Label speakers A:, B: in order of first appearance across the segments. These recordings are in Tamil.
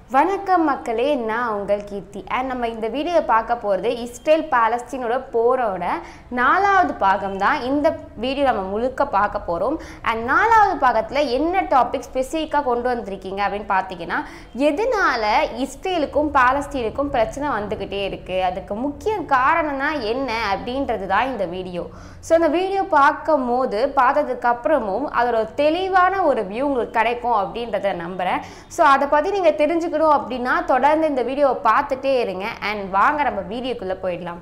A: வணக்கம் மக்களே நான் உங்கள் கீர்த்தி அண்ட் நம்ம இந்த வீடியோ பார்க்க போகிறது இஸ்ரேல் பாலஸ்தீனோட போரோட நாலாவது பாகம் தான் இந்த வீடியோ நம்ம முழுக்க பார்க்க போகிறோம் அண்ட் நாலாவது பாகத்தில் என்ன டாபிக் ஸ்பெசிஃபிக்காக கொண்டு வந்திருக்கீங்க அப்படின்னு பார்த்தீங்கன்னா எதனால இஸ்ரேலுக்கும் பாலஸ்தீனுக்கும் பிரச்சனை வந்துக்கிட்டே இருக்குது அதுக்கு முக்கிய காரணம்னா என்ன அப்படின்றது தான் இந்த வீடியோ ஸோ இந்த வீடியோ பார்க்கும் போது பார்த்ததுக்கு அப்புறமும் அதோட தெளிவான ஒரு வியூ உங்களுக்கு கிடைக்கும் அப்படின்றத நம்புகிறேன் ஸோ அதை பற்றி நீங்கள் தெரிஞ்சுக்கணும் அப்படின்னா தொடர்ந்து இந்த வீடியோவை பார்த்துட்டே இருங்க அண்ட் வாங்க நம்ம வீடியோக்குள்ளே போயிடலாம்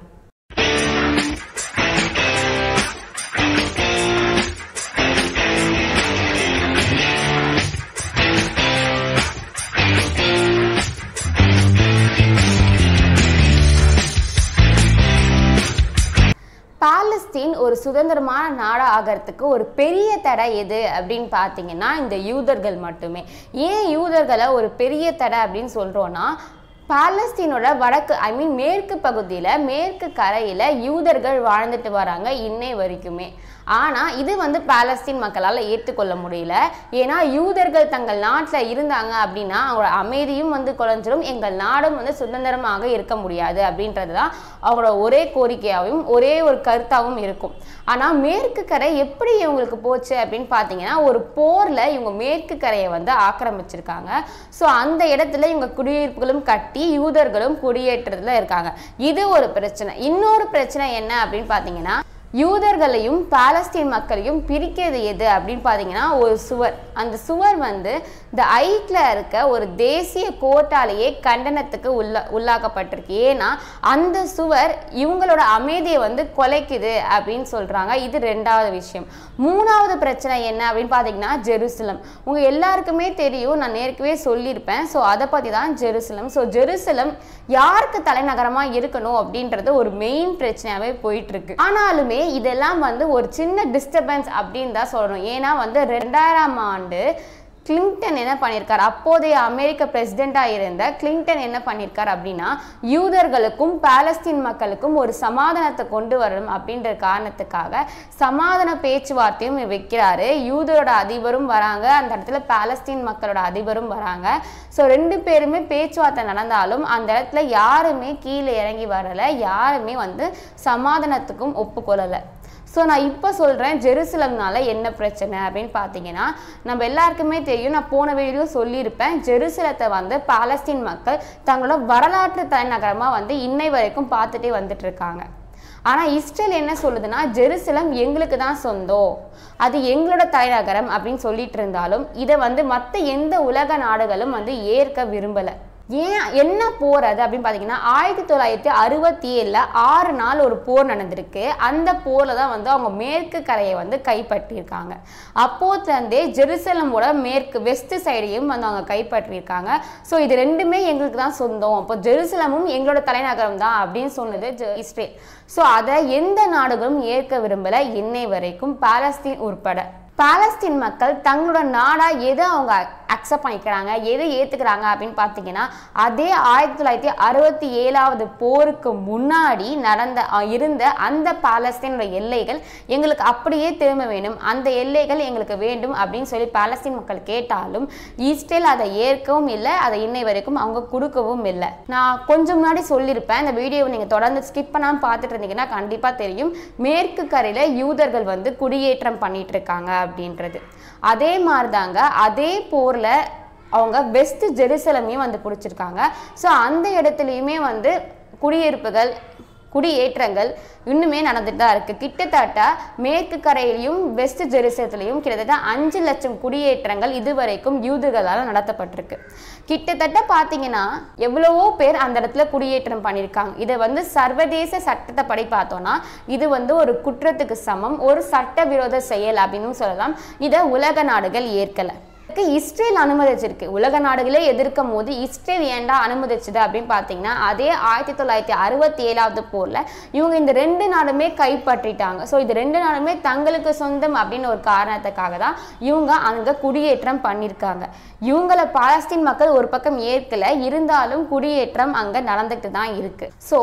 A: பாலஸ்தீன் ஒரு சுதந்திரமான நாடு ஆகிறதுக்கு ஒரு பெரிய தடை எது அப்படின்னு பார்த்தீங்கன்னா இந்த யூதர்கள் மட்டுமே ஏன் யூதர்களை ஒரு பெரிய தடை அப்படின்னு சொல்கிறோன்னா பாலஸ்தீனோட வடக்கு ஐ மீன் மேற்கு பகுதியில் மேற்கு கரையில் யூதர்கள் வாழ்ந்துட்டு வராங்க இன்னை வரைக்குமே ஆனால் இது வந்து பாலஸ்தீன் மக்களால் ஏற்றுக்கொள்ள முடியல ஏன்னா யூதர்கள் தங்கள் நாட்டில் இருந்தாங்க அப்படின்னா அவங்களோட அமைதியும் வந்து குறைஞ்சிரும் எங்கள் நாடும் வந்து சுதந்திரமாக இருக்க முடியாது அப்படின்றது தான் அவங்களோட ஒரே கோரிக்கையாகவும் ஒரே ஒரு கருத்தாகவும் இருக்கும் ஆனால் மேற்கு கரை எப்படி இவங்களுக்கு போச்சு அப்படின்னு பார்த்தீங்கன்னா ஒரு போரில் இவங்க மேற்கு கரையை வந்து ஆக்கிரமிச்சிருக்காங்க ஸோ அந்த இடத்துல இவங்க குடியிருப்புகளும் கட்டி யூதர்களும் குடியேற்றத்தில் இருக்காங்க இது ஒரு பிரச்சனை இன்னொரு பிரச்சனை என்ன அப்படின்னு பார்த்தீங்கன்னா யூதர்களையும் பாலஸ்தீன் மக்களையும் பிரிக்கிறது எது அப்படின்னு பார்த்தீங்கன்னா ஒரு சுவர் அந்த சுவர் வந்து இந்த ஐக்கில் இருக்க ஒரு தேசிய கோர்ட்டாலேயே கண்டனத்துக்கு உள்ள உள்ளாக்கப்பட்டிருக்கு ஏன்னா அந்த சுவர் இவங்களோட அமைதியை வந்து கொலைக்குது அப்படின்னு சொல்கிறாங்க இது ரெண்டாவது விஷயம் மூணாவது பிரச்சனை என்ன அப்படின்னு பார்த்தீங்கன்னா ஜெருசலம் உங்கள் எல்லாருக்குமே தெரியும் நான் ஏற்கனவே சொல்லியிருப்பேன் ஸோ அதை பற்றி தான் ஜெருசலம் ஸோ ஜெருசலம் யாருக்கு தலைநகரமாக இருக்கணும் அப்படின்றது ஒரு மெயின் பிரச்சனையாகவே போயிட்டு இருக்கு ஆனாலுமே இதெல்லாம் வந்து ஒரு சின்ன டிஸ்டர்பன்ஸ் அப்படின்னு தான் சொல்லணும் ஏன்னா வந்து ரெண்டாயிரம் ஆண்டு கிளிங்டன் என்ன பண்ணியிருக்கார் அப்போதைய அமெரிக்க பிரசிடெண்ட்டாக இருந்த கிளிங்டன் என்ன பண்ணியிருக்கார் அப்படின்னா யூதர்களுக்கும் பாலஸ்தீன் மக்களுக்கும் ஒரு சமாதானத்தை கொண்டு வரணும் அப்படின்ற காரணத்துக்காக சமாதான பேச்சுவார்த்தையும் வைக்கிறாரு யூதரோட அதிபரும் வராங்க அந்த இடத்துல பாலஸ்தீன் மக்களோட அதிபரும் வராங்க ஸோ ரெண்டு பேருமே பேச்சுவார்த்தை நடந்தாலும் அந்த இடத்துல யாருமே கீழே இறங்கி வரலை யாருமே வந்து சமாதானத்துக்கும் ஒப்புக்கொள்ளலை ஸோ நான் இப்போ சொல்கிறேன் ஜெருசலம்னால என்ன பிரச்சனை அப்படின்னு பார்த்தீங்கன்னா நம்ம எல்லாருக்குமே தெரியும் நான் போன வீடியோ சொல்லியிருப்பேன் ஜெருசலத்தை வந்து பாலஸ்தீன் மக்கள் தங்களோட வரலாற்று தலைநகரமாக வந்து இன்னை வரைக்கும் பார்த்துட்டே வந்துட்டு இருக்காங்க ஆனால் இஸ்ரேல் என்ன சொல்லுதுன்னா ஜெருசலம் எங்களுக்கு தான் சொந்தம் அது எங்களோட தலைநகரம் அப்படின்னு சொல்லிட்டு இருந்தாலும் இதை வந்து மற்ற எந்த உலக நாடுகளும் வந்து ஏற்க விரும்பலை ஏன் என்ன போர் அது அப்படின்னு பார்த்தீங்கன்னா ஆயிரத்தி தொள்ளாயிரத்தி அறுபத்தி ஏழில் ஆறு நாள் ஒரு போர் நடந்திருக்கு அந்த போரில் தான் வந்து அவங்க மேற்கு கரையை வந்து கைப்பற்றியிருக்காங்க அப்போதுலேருந்தே ஜெருசலமோட மேற்கு வெஸ்ட் சைடையும் வந்து அவங்க கைப்பற்றியிருக்காங்க ஸோ இது ரெண்டுமே எங்களுக்கு தான் சொந்தம் அப்போ ஜெருசலமும் எங்களோட தலைநகரம் தான் அப்படின்னு சொன்னது இஸ்ரேல் ஸோ அதை எந்த நாடுகளும் ஏற்க விரும்பலை இன்னை வரைக்கும் பாலஸ்தீன் உட்பட பாலஸ்தீன் மக்கள் தங்களோட நாடாக எதை அவங்க அக்செப்ட் பண்ணிக்கிறாங்க எதை ஏற்றுக்கிறாங்க அப்படின்னு பார்த்தீங்கன்னா அதே ஆயிரத்தி தொள்ளாயிரத்தி அறுபத்தி ஏழாவது போருக்கு முன்னாடி நடந்த இருந்த அந்த பாலஸ்தீனோட எல்லைகள் எங்களுக்கு அப்படியே திரும்ப வேணும் அந்த எல்லைகள் எங்களுக்கு வேண்டும் அப்படின்னு சொல்லி பாலஸ்தீன் மக்கள் கேட்டாலும் இஸ்ரேல் அதை ஏற்கவும் இல்லை அதை இன்னை வரைக்கும் அவங்க கொடுக்கவும் இல்லை நான் கொஞ்சம் முன்னாடி சொல்லியிருப்பேன் இந்த வீடியோவை நீங்கள் தொடர்ந்து ஸ்கிப் பண்ணாமல் பார்த்துட்டு இருந்தீங்கன்னா கண்டிப்பாக தெரியும் மேற்கு கரையில் யூதர்கள் வந்து குடியேற்றம் பண்ணிட்டு இருக்காங்க அப்படின்றது அதே மாதிரி தாங்க அதே போரில் அவங்க வெஸ்ட் ஜெருசலமையும் வந்து பிடிச்சிருக்காங்க ஸோ அந்த இடத்துலையுமே வந்து குடியிருப்புகள் குடியேற்றங்கள் இன்னுமே நடந்துட்டு தான் இருக்குது கிட்டத்தட்ட மேற்கு கரையிலையும் வெஸ்ட் ஜெருசலத்திலையும் கிட்டத்தட்ட அஞ்சு லட்சம் குடியேற்றங்கள் இதுவரைக்கும் யூதுகளால் நடத்தப்பட்டிருக்கு கிட்டத்தட்ட பார்த்தீங்கன்னா எவ்வளவோ பேர் அந்த இடத்துல குடியேற்றம் பண்ணியிருக்காங்க இதை வந்து சர்வதேச சட்டத்தை படி பார்த்தோன்னா இது வந்து ஒரு குற்றத்துக்கு சமம் ஒரு சட்டவிரோத செயல் அப்படின்னு சொல்லலாம் இதை உலக நாடுகள் ஏற்கலை இஸ்ரேல் அனுமதிச்சிருக்கு உலக நாடுகளே எதிர்க்கும் போது இஸ்ரேல் ஏன்டா அனுமதிச்சது அப்படின்னு பார்த்தீங்கன்னா அதே ஆயிரத்தி தொள்ளாயிரத்தி அறுபத்தி ஏழாவது போரில் இவங்க இந்த ரெண்டு நாடுமே கைப்பற்றிட்டாங்க ஸோ இது ரெண்டு நாடுமே தங்களுக்கு சொந்தம் அப்படின்னு ஒரு காரணத்துக்காக தான் இவங்க அங்கே குடியேற்றம் பண்ணியிருக்காங்க இவங்களை பாலஸ்தீன் மக்கள் ஒரு பக்கம் ஏற்கலை இருந்தாலும் குடியேற்றம் அங்கே நடந்துட்டு தான் இருக்கு ஸோ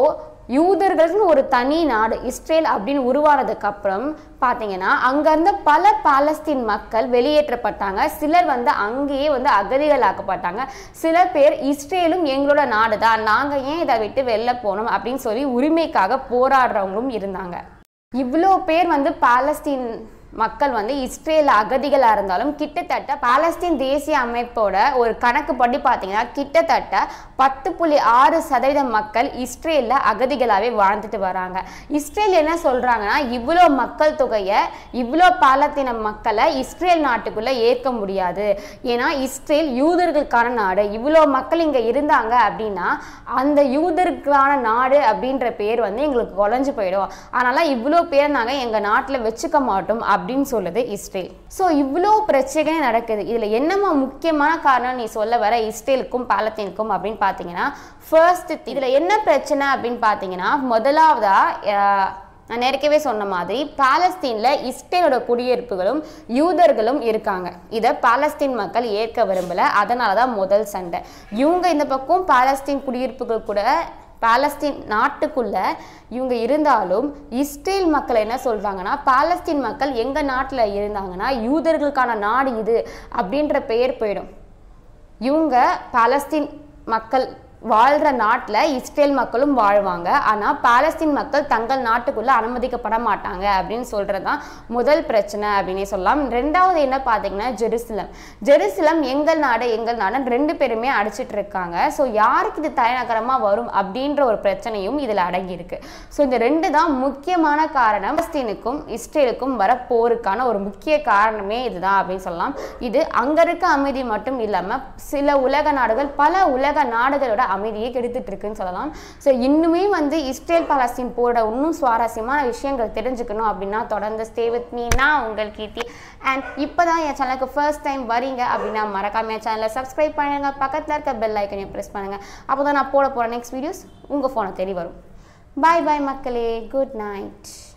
A: யூதர்களுக்குன்னு ஒரு தனி நாடு இஸ்ரேல் அப்படின்னு உருவானதுக்கு அப்புறம் பார்த்தீங்கன்னா அங்கேருந்து பல பாலஸ்தீன் மக்கள் வெளியேற்றப்பட்டாங்க சிலர் வந்து அங்கேயே வந்து அகதிகளாக்கப்பட்டாங்க சில பேர் இஸ்ரேலும் எங்களோட நாடு தான் நாங்கள் ஏன் இதை விட்டு வெளில போகணும் அப்படின்னு சொல்லி உரிமைக்காக போராடுறவங்களும் இருந்தாங்க இவ்வளோ பேர் வந்து பாலஸ்தீன் மக்கள் வந்து இஸ்ரேல் அகதிகளாக இருந்தாலும் கிட்டத்தட்ட பாலஸ்தீன் தேசிய அமைப்போட ஒரு கணக்கு படி பார்த்தீங்கன்னா கிட்டத்தட்ட பத்து புள்ளி ஆறு சதவீத மக்கள் இஸ்ரேலில் அகதிகளாகவே வாழ்ந்துட்டு வராங்க இஸ்ரேல் என்ன சொல்கிறாங்கன்னா இவ்வளோ மக்கள் தொகையை இவ்வளோ பாலத்தீன மக்களை இஸ்ரேல் நாட்டுக்குள்ளே ஏற்க முடியாது ஏன்னா இஸ்ரேல் யூதர்களுக்கான நாடு இவ்வளோ மக்கள் இங்கே இருந்தாங்க அப்படின்னா அந்த யூதருக்கான நாடு அப்படின்ற பேர் வந்து எங்களுக்கு குறைஞ்சு போயிடும் அதனால் இவ்வளோ பேர் நாங்கள் எங்கள் நாட்டில் வச்சுக்க மாட்டோம் அப்படின்னு சொல்லுது இஸ்ரேல் ஸோ இவ்வளோ பிரச்சனை நடக்குது இதில் என்னம்மா முக்கியமான காரணம் நீ சொல்ல வர இஸ்ரேலுக்கும் பாலத்தீனுக்கும் அப்படின்னு பார்த்தீங்கன்னா ஃபர்ஸ்ட் இதில் என்ன பிரச்சனை அப்படின்னு பார்த்தீங்கன்னா முதலாவதாக நான் ஏற்கனவே சொன்ன மாதிரி பாலஸ்தீனில் இஸ்ரேலோட குடியிருப்புகளும் யூதர்களும் இருக்காங்க இதை பாலஸ்தீன் மக்கள் ஏற்க விரும்பலை அதனால தான் முதல் சண்டை இவங்க இந்த பக்கம் பாலஸ்தீன் குடியிருப்புகள் கூட பாலஸ்தீன் நாட்டுக்குள்ள இவங்க இருந்தாலும் இஸ்ரேல் மக்கள் என்ன சொல்றாங்கன்னா பாலஸ்தீன் மக்கள் எங்க நாட்டில் இருந்தாங்கன்னா யூதர்களுக்கான நாடு இது அப்படின்ற பெயர் போயிடும் இவங்க பாலஸ்தீன் மக்கள் வாழ்கிற நாட்டில் இஸ்ரேல் மக்களும் வாழ்வாங்க ஆனால் பாலஸ்தீன் மக்கள் தங்கள் நாட்டுக்குள்ளே அனுமதிக்கப்பட மாட்டாங்க அப்படின்னு சொல்கிறது தான் முதல் பிரச்சனை அப்படின்னே சொல்லலாம் ரெண்டாவது என்ன பார்த்தீங்கன்னா ஜெருசலம் ஜெருசலம் எங்கள் நாடு எங்கள் நாடுன்னு ரெண்டு பேருமே அடிச்சிட்டு இருக்காங்க ஸோ யாருக்கு இது தலைநகரமாக வரும் அப்படின்ற ஒரு பிரச்சனையும் இதில் அடங்கியிருக்கு ஸோ இந்த ரெண்டு தான் முக்கியமான காரணம் பாலஸ்தீனுக்கும் இஸ்ரேலுக்கும் வர போருக்கான ஒரு முக்கிய காரணமே இதுதான் அப்படின்னு சொல்லலாம் இது அங்கே இருக்க அமைதி மட்டும் இல்லாமல் சில உலக நாடுகள் பல உலக நாடுகளோட அமைதியை கெடுத்துட்டு இருக்குன்னு சொல்லலாம் ஸோ இன்னுமே வந்து இஸ்ரேல் பாலஸ்தீன் போட இன்னும் சுவாரஸ்யமான விஷயங்கள் தெரிஞ்சுக்கணும் அப்படின்னா தொடர்ந்து ஸ்டே வித் மீ நான் உங்கள் கீர்த்தி அண்ட் இப்போ தான் என் சேனலுக்கு ஃபர்ஸ்ட் டைம் வரீங்க அப்படின்னா மறக்காம என் சேனலை சப்ஸ்கிரைப் பண்ணுங்க பக்கத்தில் இருக்க பெல் ஐக்கனையும் ப்ரெஸ் பண்ணுங்க அப்போ தான் நான் போட போகிற நெக்ஸ்ட் வீடியோஸ் உங்கள் ஃபோனை தேடி வரும் பாய் பாய் மக்களே குட் நைட்